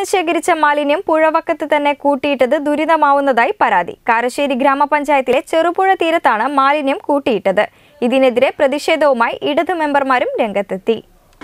ശേഖരിച്ച മാലിന്യം പുഴവക്കത്ത് തന്നെ കൂട്ടിയിട്ടത് ദുരിതമാവുന്നതായി പരാതി കാരശ്ശേരി ഗ്രാമപഞ്ചായത്തിലെ ചെറുപുഴ തീരത്താണ് മാലിന്യം കൂട്ടിയിട്ടത് ഇതിനെതിരെ പ്രതിഷേധവുമായി ഇടത് മെമ്പർമാരും രംഗത്തെത്തി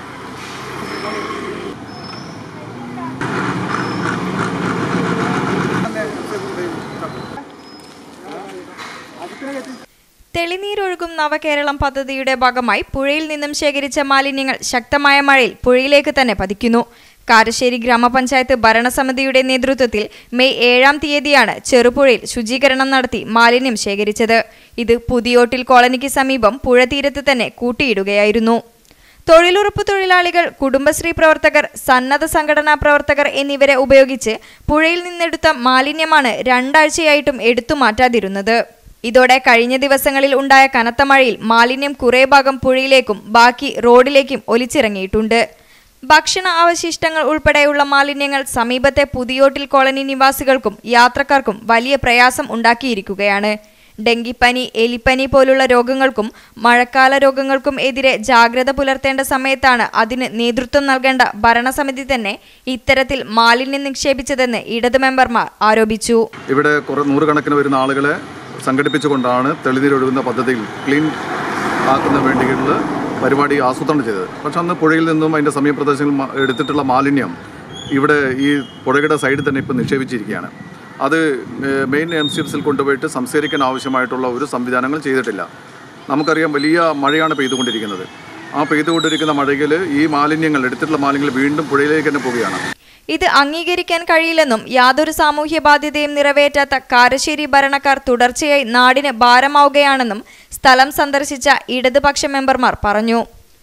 തെളിനീരൊഴുകും നവകേരളം പദ്ധതിയുടെ ഭാഗമായി പുഴയിൽ നിന്നും ശേഖരിച്ച മാലിന്യങ്ങൾ ശക്തമായ മഴയിൽ പുഴയിലേക്ക് തന്നെ പതിക്കുന്നു കാരശ്ശേരി ഗ്രാമപഞ്ചായത്ത് ഭരണസമിതിയുടെ നേതൃത്വത്തിൽ മെയ് ഏഴാം തീയതിയാണ് ചെറുപുഴയിൽ ശുചീകരണം നടത്തി മാലിന്യം ശേഖരിച്ചത് ഇത് പുതിയോട്ടിൽ കോളനിക്ക് സമീപം പുഴതീരത്ത് തന്നെ കൂട്ടിയിടുകയായിരുന്നു തൊഴിലുറപ്പ് തൊഴിലാളികൾ കുടുംബശ്രീ പ്രവർത്തകർ സന്നദ്ധ സംഘടനാ പ്രവർത്തകർ എന്നിവരെ ഉപയോഗിച്ച് പുഴയിൽ നിന്നെടുത്ത മാലിന്യമാണ് രണ്ടാഴ്ചയായിട്ടും എടുത്തു മാറ്റാതിരുന്നത് ഇതോടെ കഴിഞ്ഞ ദിവസങ്ങളിൽ ഉണ്ടായ കനത്ത മഴയിൽ മാലിന്യം കുറേ ഭാഗം പുഴയിലേക്കും ബാക്കി റോഡിലേക്കും ഒലിച്ചിറങ്ങിയിട്ടുണ്ട് ഭക്ഷണ അവശിഷ്ടങ്ങൾ ഉൾപ്പെടെയുള്ള മാലിന്യങ്ങൾ സമീപത്തെ പുതിയോട്ടിൽ കോളനി നിവാസികൾക്കും യാത്രക്കാർക്കും വലിയ പ്രയാസം ഉണ്ടാക്കിയിരിക്കുകയാണ് ഡെങ്കിപ്പനി എലിപ്പനി പോലുള്ള രോഗങ്ങൾക്കും മഴക്കാല രോഗങ്ങൾക്കും എതിരെ ജാഗ്രത പുലർത്തേണ്ട സമയത്താണ് അതിന് നേതൃത്വം നൽകേണ്ട ഭരണസമിതി തന്നെ ഇത്തരത്തിൽ മാലിന്യം നിക്ഷേപിച്ചതെന്ന് ഇടത് മെമ്പർമാർ ആരോപിച്ചു ഇവിടെ കുറേ നൂറുകണക്കിന് വരുന്ന ആളുകളെ സംഘടിപ്പിച്ചുകൊണ്ടാണ് തെളിനീരൊഴുകുന്ന പദ്ധതിയിൽ ക്ലീൻ ആക്കുന്നതിന് വേണ്ടിയിട്ടുള്ള പരിപാടി ആസൂത്രണം ചെയ്തത് പക്ഷെ അന്ന് പുഴയിൽ നിന്നും അതിൻ്റെ സമീപ പ്രദേശങ്ങളിൽ മ- എടുത്തിട്ടുള്ള മാലിന്യം ഇവിടെ ഈ പുഴയുടെ സൈഡിൽ തന്നെ ഇപ്പോൾ നിക്ഷേപിച്ചിരിക്കുകയാണ് അത് ഏഹ്, മെയിൻ എം സി എഫ്സിൽ കൊണ്ടുപോയിട്ട് സംസ്കരിക്കാൻ ആവശ്യമായിട്ടുള്ള ഒരു സംവിധാനങ്ങൾ ചെയ്തിട്ടില്ല നമുക്കറിയാം വലിയ മഴയാണ് പെയ്തുകൊണ്ടിരിക്കുന്നത് ആ പെയ്തുകൊണ്ടിരിക്കുന്ന മഴയിൽ ഈ മാലിന്യങ്ങൾ എടുത്തിട്ടുള്ള മാലിന്യങ്ങൾ വീണ്ടും പുഴയിലേക്ക് തന്നെ പോവുകയാണ് ഇത് അംഗീകരിക്കാൻ കഴിയില്ലെന്നും യാതൊരു സാമൂഹ്യ ബാധ്യതയും നിറവേറ്റാത്ത കാരശ്ശേരി ഭരണക്കാർ തുടർച്ചയായി നാടിന് ഭാരമാവുകയാണെന്നും സ്ഥലം സന്ദർശിച്ച ഇടതുപക്ഷ മെമ്പർമാർ പറഞ്ഞു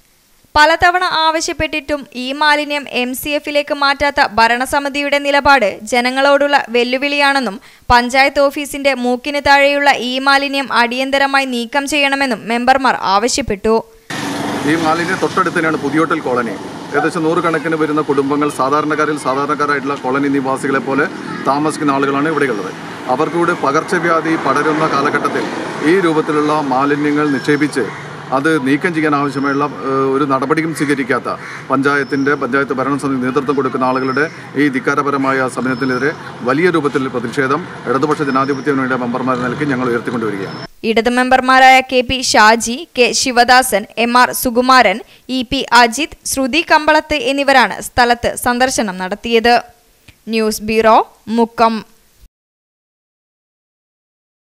പലതവണ ആവശ്യപ്പെട്ടിട്ടും ഈ മാലിന്യം എം സി എഫിലേക്ക് മാറ്റാത്ത ഭരണസമിതിയുടെ നിലപാട് ജനങ്ങളോടുള്ള വെല്ലുവിളിയാണെന്നും പഞ്ചായത്ത് ഓഫീസിന്റെ മൂക്കിന് താഴെയുള്ള ഈ മാലിന്യം അടിയന്തരമായി നീക്കം ചെയ്യണമെന്നും മെമ്പർമാർ ആവശ്യപ്പെട്ടു ഈ മാലിന്യം തൊട്ടടുത്ത് തന്നെയാണ് പുതിയോട്ടൽ കോളനി ഏകദേശം നൂറുകണക്കിന് വരുന്ന കുടുംബങ്ങൾ സാധാരണക്കാരിൽ സാധാരണക്കാരായിട്ടുള്ള കോളനി നിവാസികളെ പോലെ താമസിക്കുന്ന ആളുകളാണ് ഇവിടെയുള്ളത് അവർക്കൂടെ പകർച്ചവ്യാധി പടരുന്ന കാലഘട്ടത്തിൽ ഈ രൂപത്തിലുള്ള മാലിന്യങ്ങൾ നിക്ഷേപിച്ച് അത് നീക്കം ചെയ്യാൻ ആവശ്യമായുള്ള ഏഹ്, ഒരു നടപടിയും സ്വീകരിക്കാത്ത പഞ്ചായത്തിൻ്റെ പഞ്ചായത്ത് ഭരണസമിതി നേതൃത്വം കൊടുക്കുന്ന ആളുകളുടെ ഈ ധിക്കാരപരമായ സമരത്തിനെതിരെ വലിയ രൂപത്തിൽ പ്രതിഷേധം ഇടതുപക്ഷ ജനാധിപത്യ മുന്നണിയുടെ മെമ്പർമാർ നിലയ്ക്ക് ഞങ്ങൾ ഉയർത്തിക്കൊണ്ടുവരികയാണ് ഇടത് മെമ്പർമാരായ K P Shaji K Sivadasan M R Sukumaran E P Ajith Shruthi Kambalath എന്നിവരാണ് സ്ഥലത്ത് സന്ദർശനം നടത്തിയത് ന്യൂസ് ബ്യൂറോ മുക്കം